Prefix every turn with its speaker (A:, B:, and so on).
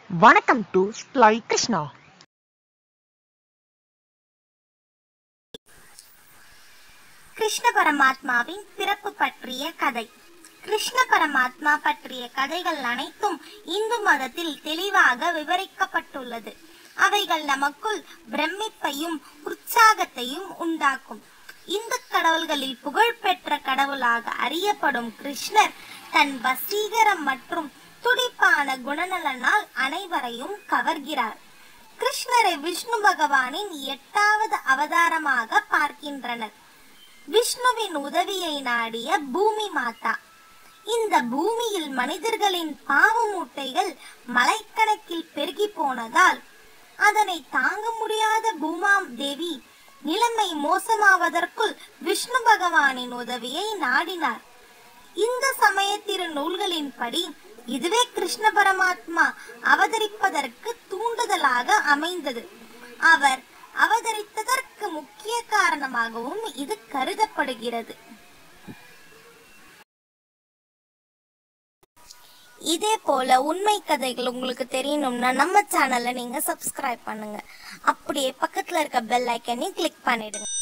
A: வணக்கம் டு ஸ்ப்ளாய் கிருஷ்ணா
B: கிருஷ்ண பரமாத்மாவின் பிறப்பு பற்றிய கதை கிருஷ்ண பரமாத்மா பற்றிய கதைகள் அனைத்தும் இந்து மதத்தில் தெளிவாக விவரிக்கப்பட்டுள்ளது அவைகள் நமக்குள் பிரமிப்பையும் உற்சாகத்தையும் உண்டாக்கும் இந்து கடவுள்களில் புகழ்பெற்ற கடவுளாக அறியப்படும் கிருஷ்ணர் தன் வசீகரம் மற்றும் துடிப்பான குணநலனால் அனைவரையும் கவர்கிறார் கிருஷ்ணரை விஷ்ணு பகவானின் எட்டாவது அவதாரமாக பார்க்கின்றனர் விஷ்ணுவின் உதவியை நாடிய பூமி மாதா இந்த பூமியில் மனிதர்களின் பாவ மூட்டைகள் மலைக்கணக்கில் பெருகி போனதால் அதனை தாங்க முடியாத பூமாம் தேவி நிலைமை மோசமாவதற்குள் விஷ்ணு பகவானின் உதவியை நாடினார் இந்த சமய திரு நூல்களின்படி இதுவே கிருஷ்ண பரமாத்மா அவதரிப்பதற்கு தூண்டுதலாக அமைந்தது அவர் அவதரித்ததற்கு முக்கிய காரணமாகவும் இது கருதப்படுகிறது இதே போல உண்மை கதைகள் உங்களுக்கு தெரியணும்னா நம்ம சேனலை நீங்க சப்ஸ்கிரைப் பண்ணுங்க அப்படியே பக்கத்துல இருக்க பெல் ஐக்கனையும் கிளிக் பண்ணிடுங்க